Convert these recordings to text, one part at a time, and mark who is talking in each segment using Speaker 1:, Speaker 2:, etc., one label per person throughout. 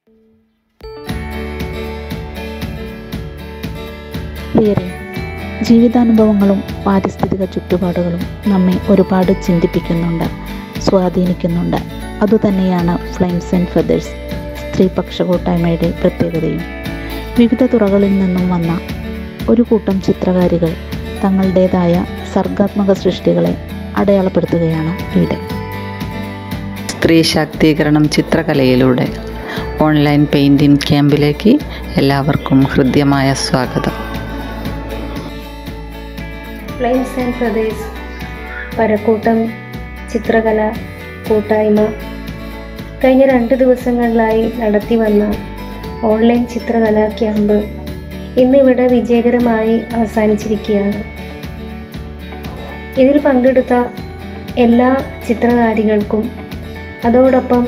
Speaker 1: പ്രിയരെ ജീവിതാനുഭവങ്ങളും പാരിസ്ഥിതിക ചുറ്റുപാടുകളും നമ്മെ ഒരുപാട് ചിന്തിപ്പിക്കുന്നുണ്ട് സ്വാധീനിക്കുന്നുണ്ട് അതുതന്നെയാണ് ഫ്ലെയിംസ് ആൻഡ് ഫെദേഴ്സ് സ്ത്രീപക്ഷ കൂട്ടായ്മയുടെ പ്രത്യേകതയും വിവിധ തുറകളിൽ നിന്നും വന്ന ഒരു കൂട്ടം ചിത്രകാരികൾ തങ്ങളുടേതായ സർഗാത്മക സൃഷ്ടികളെ അടയാളപ്പെടുത്തുകയാണ് ഇവിടെ
Speaker 2: സ്ത്രീ ശാക്തീകരണം ചിത്രകലയിലൂടെ ഓൺലൈൻ പെയിൻറ്റിംഗ് ക്യാമ്പിലേക്ക് എല്ലാവർക്കും ഹൃദ്യമായ സ്വാഗതം
Speaker 3: ഫ്ലെയിംസ് ആൻഡ് പ്രദേശ് പരക്കൂട്ടം ചിത്രകല കൂട്ടായ്മ കഴിഞ്ഞ രണ്ട് ദിവസങ്ങളിലായി നടത്തി വന്ന ഓൺലൈൻ ചിത്രകലാ ക്യാമ്പ് ഇന്നിവിടെ വിജയകരമായി അവസാനിച്ചിരിക്കുകയാണ് ഇതിൽ പങ്കെടുത്ത എല്ലാ ചിത്രകാരികൾക്കും അതോടൊപ്പം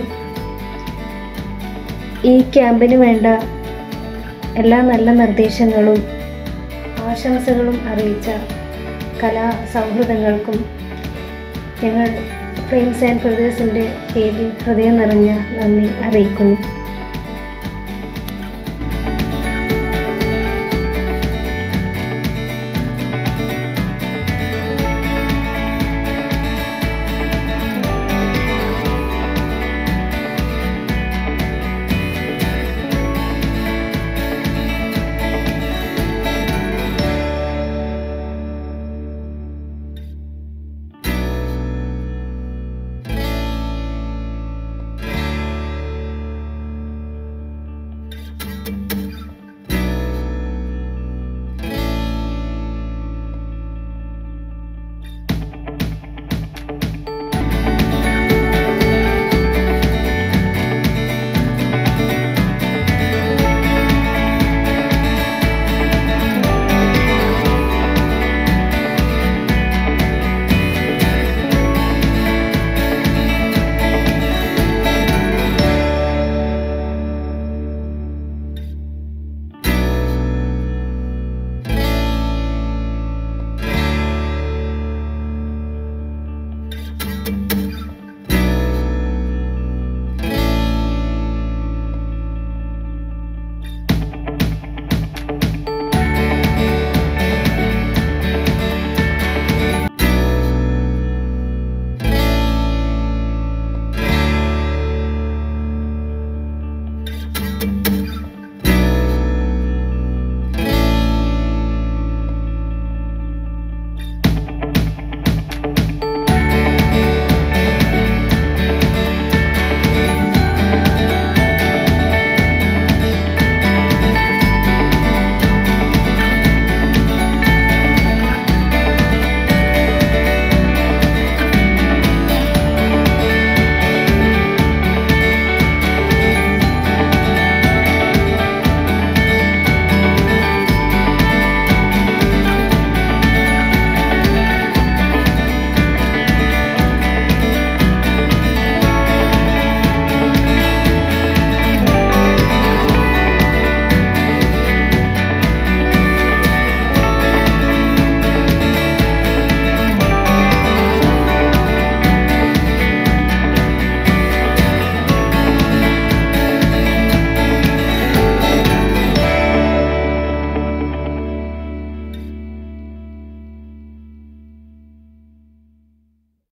Speaker 3: ഈ ക്യാമ്പിന് വേണ്ട എല്ലാ നല്ല നിർദ്ദേശങ്ങളും ആശംസകളും അറിയിച്ച കലാ സൗഹൃദങ്ങൾക്കും ഞങ്ങൾ ഫ്രെയിംസ് ആൻഡ് ബ്രദേഴ്സിൻ്റെ പേരിൽ ഹൃദയം നിറഞ്ഞ നന്ദി അറിയിക്കുന്നു